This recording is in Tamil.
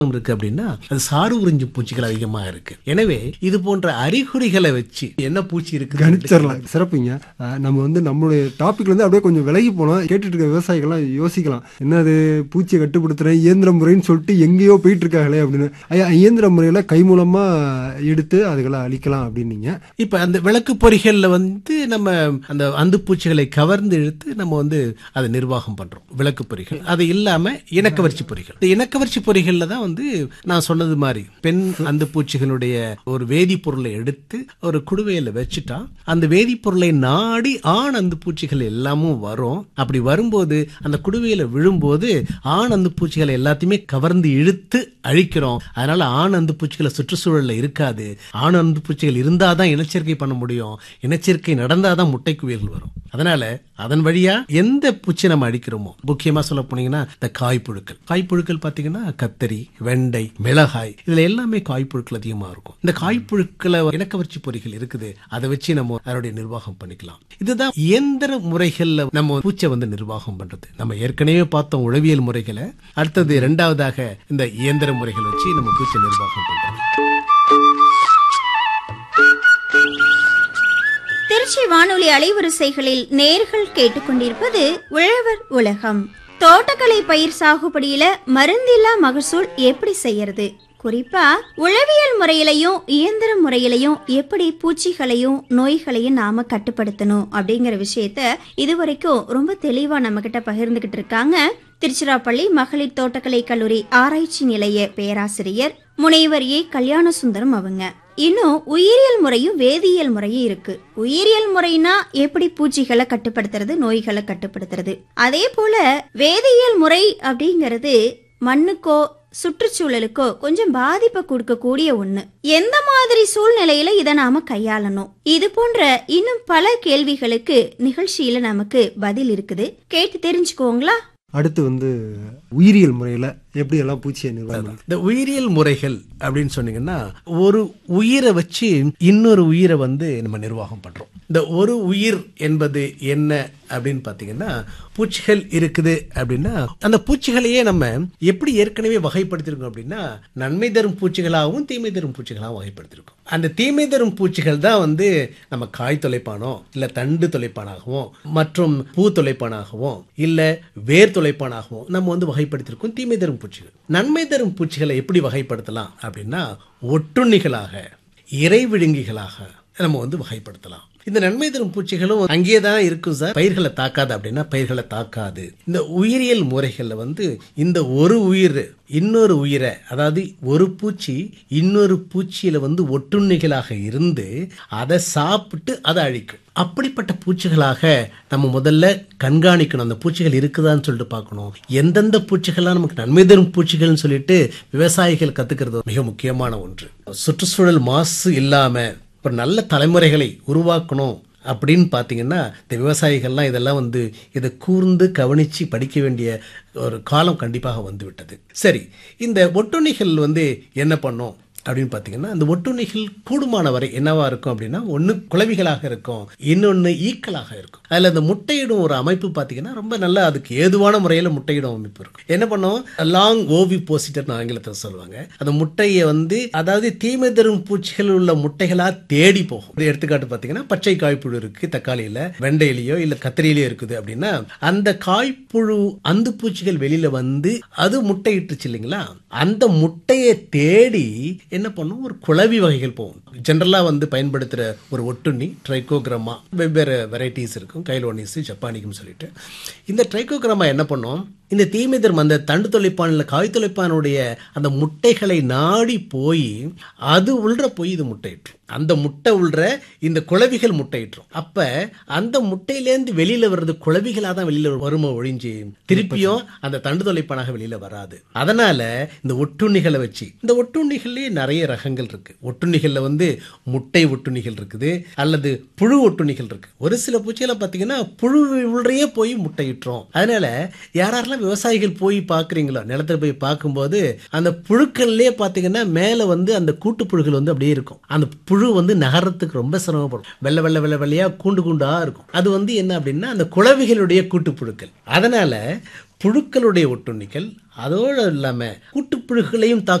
இருக்கு அப்படின்னா அது சாறு உறிஞ்சு பூச்சிகள் அதிகமா இருக்கு எனவே இது போன்ற அறிகுறிகளை வச்சு என்ன பூச்சி இருக்கு கணிச்சிடலாம் சிறப்புங்க அஹ் நம்ம வந்து நம்மளுடைய டாபிக்ல இருந்து அப்படியே கொஞ்சம் விலகி போனோம் கேட்டுட்டு இருக்க விவசாயிகள்லாம் யோசிக்கலாம் என்னது பூச்சியை கட்டுப்படுத்துறேன் இயந்திர முறைன்னு சொல்லிட்டு எங்கேயோ போயிட்டு இருக்காங்களே அப்படின்னு ஐயா இயந்திர முறையில கை மூலமா எடுத்து அதுகளை அழிக்கலாம் அப்படின்னீங்க இப்ப அந்த விளக்கு பொறிகள்ல வந்து நம்ம அந்த அந்து பூச்சிகளை கவர்ந்து இழுத்து நம்ம வந்து அதை நிர்வாகம் பண்றோம் விளக்கு பொறிகள் அது இல்லாம இணக்கவர்ச்சி பொறிகள் இந்த இணக்கவர்ச்சி பொறிகள்ல தான் வந்து நான் சொன்னது மாதிரி பெண் அந்து பூச்சிகளுடைய ஒரு வேதிப்பொருளை எடுத்து ஒரு குடுவையில வச்சுட்டா அந்த வேதிப்பொருளை நாடி ஆண் அந்து பூச்சிகள் எல்லாமும் வரும் அப்படி வரும்போது அந்த குடுவையில விழும்போது ஆண் அந்து பூச்சிகளை எல்லாத்தையுமே கவர்ந்து இழுத்து அழிக்கிறோம் அதனால ஆண் அந்து பூச்சிகளை சுற்றுச்சூழல்ல இருக்காது ஆண் அந்து பூச்சிகள் இருந்தாதான் இனச்சேர்க்கை பண்ண முடியும் இனச்சேர்க்கை நடந்தாதான் முட்டை குவியல்கள் வரும் அதனால அதன் வழியா எந்த பூச்சி நம்ம அழிக்கிறோமோ முக்கியமா சொல்ல போனீங்கன்னா இந்த காய்ப்புழுக்கள் காய்ப்புழுக்கள் பாத்தீங்கன்னா கத்தரி வெண்டை மிளகாய் இதுல எல்லாமே காய்ப்புழுக்கள் அதிகமா இருக்கும் இந்த காய்ப்புழுக்களை இணக்கவர்ச்சி பொறிகள் இருக்குது அதை வச்சு நம்ம அதனுடைய நிர்வாகம் பண்ணிக்கலாம் இதுதான் இயந்திர முறைகள்ல நம்ம பூச்சை வந்து நிர்வாகம் பண்றது நம்ம ஏற்கனவே பார்த்தோம் உழவியல் முறைகளை அடுத்தது இரண்டாவதாக இந்த இயந்திர முறைகள் வச்சு நம்ம பூச்சை நிர்வாகம் பண்றோம் திருச்சி வானொலி அலைவரிசைகளில் நேர்கள் கேட்டுக்கொண்டிருப்பது உழவர் உலகம் தோட்டக்கலை பயிர் சாகுபடியில மருந்தில்லா மகசூல் எப்படி செய்யறது குறிப்பா உளவியல் முறையிலையும் இயந்திர முறையிலையும் எப்படி பூச்சிகளையும் நோய்களையும் நாம கட்டுப்படுத்தணும் அப்படிங்கிற விஷயத்த இதுவரைக்கும் ரொம்ப தெளிவா நம்ம கிட்ட பகிர்ந்துகிட்டு இருக்காங்க திருச்சிராப்பள்ளி மகளிர் தோட்டக்கலை கல்லூரி ஆராய்ச்சி நிலைய பேராசிரியர் முனைவர் ஏ கல்யாண சுந்தரம் அவங்க இன்னும் உயிரியல் முறையும் வேதியியல் முறையும் இருக்கு உயிரியல் முறைனா எப்படி பூச்சிகளை கட்டுப்படுத்துறது நோய்களை கட்டுப்படுத்துறது அதே போல வேதியியல் முறை அப்படிங்கிறது மண்ணுக்கோ சுற்றுச்சூழலுக்கோ கொஞ்சம் பாதிப்பை கொடுக்கக்கூடிய ஒண்ணு எந்த மாதிரி சூழ்நிலையில இதை நாம கையாளணும் இது போன்ற இன்னும் பல கேள்விகளுக்கு நிகழ்ச்சியில நமக்கு பதில் இருக்குது கேட்டு தெரிஞ்சுக்கோங்களா அடுத்து வந்து உயிரியல் முறையில எப்படி எல்லாம் பூச்சியை நிர்வாகம் இந்த உயிரியல் முறைகள் அப்படின்னு சொன்னீங்கன்னா ஒரு உயிரை வச்சு இன்னொரு உயிரை வந்து நம்ம நிர்வாகம் பண்றோம் இந்த ஒரு உயிர் என்பது என்ன அப்படின்னு பாத்தீங்கன்னா பூச்சிகள் இருக்குது அப்படின்னா அந்த பூச்சிகளையே நம்ம எப்படி ஏற்கனவே வகைப்படுத்திருக்கோம் அப்படின்னா நன்மை தரும் பூச்சிகளாகவும் தீமை தரும் பூச்சிகளாகவும் வகைப்படுத்திருக்கோம் அந்த தீமை தரும் பூச்சிகள் தான் வந்து நம்ம காய் தொலைப்பானோ இல்ல தண்டு தொலைப்பானாகவும் மற்றும் பூ தொலைப்பானாகவும் இல்ல வேர் தொலைப்பானாகவும் நம்ம வந்து வகைப்படுத்திருக்கோம் தீமை தரும் பூச்சிகள் நன்மை தரும் பூச்சிகளை எப்படி வகைப்படுத்தலாம் அப்படின்னா ஒட்டுண்ணிகளாக இறை விழுங்கிகளாக நம்ம வந்து வகைப்படுத்தலாம் இந்த நன்மை தரும் பூச்சிகளும் அங்கேயே தான் இருக்கும் சார் பயிர்களை தாக்காது அப்படின்னா பயிர்களை தாக்காது இந்த உயிரியல் முறைகள்ல வந்து இந்த ஒரு உயிர் இன்னொரு உயிரை அதாவது ஒரு பூச்சி இன்னொரு பூச்சியில வந்து ஒட்டுண்ணிகளாக இருந்து அதை சாப்பிட்டு அதை அழிக்கும் அப்படிப்பட்ட பூச்சிகளாக நம்ம முதல்ல கண்காணிக்கணும் அந்த பூச்சிகள் இருக்குதான்னு சொல்லிட்டு பார்க்கணும் எந்தெந்த பூச்சிகள்லாம் நமக்கு நன்மை தரும் பூச்சிகள்னு சொல்லிட்டு விவசாயிகள் கத்துக்கிறது மிக முக்கியமான ஒன்று சுற்றுச்சூழல் மாசு இல்லாம ஒரு நல்ல தலைமுறைகளை உருவாக்கணும் அப்படின்னு பார்த்தீங்கன்னா இந்த விவசாயிகள்லாம் இதெல்லாம் வந்து இதை கூர்ந்து கவனித்து படிக்க வேண்டிய ஒரு காலம் கண்டிப்பாக வந்து விட்டது சரி இந்த ஒட்டுண்ணிகள் வந்து என்ன பண்ணும் அப்படின்னு பார்த்தீங்கன்னா அந்த ஒட்டுண்ணிகள் கூடுமான வரை என்னவா இருக்கும் அப்படின்னா ஒன்று குளவிகளாக இருக்கும் இன்னொன்று ஈக்களாக இருக்கும் அதில் அந்த முட்டையிடும் ஒரு அமைப்பு பார்த்தீங்கன்னா ரொம்ப நல்லா அதுக்கு ஏதுவான முறையில் முட்டையிடும் அமைப்பு இருக்கும் என்ன பண்ணும் லாங் ஓவி போசிட்டர்னு ஆங்கிலத்தில் சொல்லுவாங்க அந்த முட்டையை வந்து அதாவது தீமை தரும் பூச்சிகள் உள்ள முட்டைகளா தேடி போகும் ஒரு எடுத்துக்காட்டு பார்த்தீங்கன்னா பச்சை காய்ப்புழு இருக்கு தக்காளியில வெண்டையிலையோ இல்ல கத்திரியிலையோ இருக்குது அப்படின்னா அந்த காய்ப்புழு அந்த பூச்சிகள் வெளியில வந்து அது முட்டையிட்டுச்சு இல்லைங்களா அந்த முட்டையை தேடி என்ன பண்ணும் ஒரு குளவி வகைகள் போகும் ஜென்ரலா வந்து பயன்படுத்துற ஒரு ஒட்டுண்ணி ட்ரைகோகிராமா வெவ்வேறு வெரைட்டிஸ் இருக்கும் கைலோனிஸ் ஜப்பானிக்கும் சொல்லிட்டு இந்த ட்ரைகோகிராமா என்ன பண்ணும் இந்த தீமைதரும் அந்த தண்டு தொலைப்பானில் காய் தொலைப்பானுடைய அந்த முட்டைகளை நாடி போய் அது உள்ற போய் இது முட்டையிட்டுரும் அந்த முட்டை உள்ற இந்த குளவிகள் முட்டையிட்டுரும் அப்ப அந்த முட்டையிலேருந்து வெளியில வர்றது குளவிகளாக தான் வெளியில வருமோ ஒழிஞ்சு திருப்பியும் அந்த தண்டு தொலைப்பானாக வெளியில வராது அதனால இந்த ஒட்டுண்ணிகளை வச்சு இந்த ஒட்டுண்ணிகள்லயே நிறைய ரகங்கள் இருக்கு ஒட்டுண்ணிகள்ல வந்து முட்டை ஒட்டுண்ணிகள் இருக்குது அல்லது புழு ஒட்டுண்ணிகள் இருக்கு ஒரு சில பூச்சிகளை பார்த்தீங்கன்னா புழு உள்ளே போய் முட்டையிட்டுரும் அதனால யாரெல்லாம் விவசாயிகள் போய் பார்க்குறீங்களோ நிலத்துல போய் பார்க்கும்போது அந்த புழுக்கள்லேயே பார்த்தீங்கன்னா மேலே வந்து அந்த கூட்டு புழுகள் வந்து அப்படியே இருக்கும் அந்த புழு வந்து நகரத்துக்கு ரொம்ப சிரமப்படும் வெள்ளை வெள்ளை வெள்ளை வெள்ளையா கூண்டு கூண்டா இருக்கும் அது வந்து என்ன அப்படின்னா அந்த குளவிகளுடைய கூட்டு புழுக்கள் அதனால புழுக்களுடைய ஒட்டுண்ணிகள் அதோடு இல்லாமல் கூட்டுப்புழுக்களையும் தாக்க